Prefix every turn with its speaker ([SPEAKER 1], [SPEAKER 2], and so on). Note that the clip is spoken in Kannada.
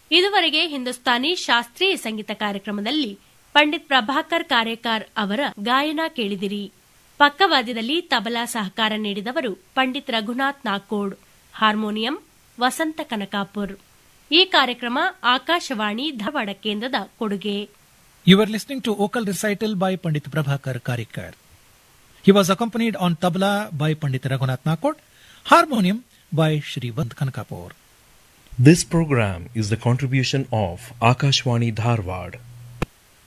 [SPEAKER 1] ಇದುವರೆಗೆ ಹಿಂದೂಸ್ತಾನಿ ಶಾಸ್ತ್ರೀಯ ಸಂಗೀತ ಕಾರ್ಯಕ್ರಮದಲ್ಲಿ ಪಂಡಿತ್ ಪ್ರಭಾಕರ್ ಕಾರೇಕಾರ್ ಅವರ ಗಾಯನ ಕೇಳಿದಿರಿ ಪಕ್ಕವಾದ್ಯದಲ್ಲಿ ತಬಲಾ ಸಹಕಾರ ನೀಡಿದವರು ಪಂಡಿತ್ ರಘುನಾಥ್ ನಾಕೋಡ್ ಹಾರ್ಮೋನಿಯಂ ವಸಂತ ಕನಕಾಪುರ್ ಈ ಕಾರ್ಯಕ್ರಮ ಆಕಾಶವಾಣಿ ಧಾರವಾಡ ಕೇಂದ್ರದ ಕೊಡುಗೆ
[SPEAKER 2] You were listening to vocal recital by Pandit Prabhakar Karikar. He was accompanied on tabla by Pandit Raghunath Nakod, harmonium by Shri Vand Kankapur.
[SPEAKER 3] This program is the contribution of Akashwani Dharwad,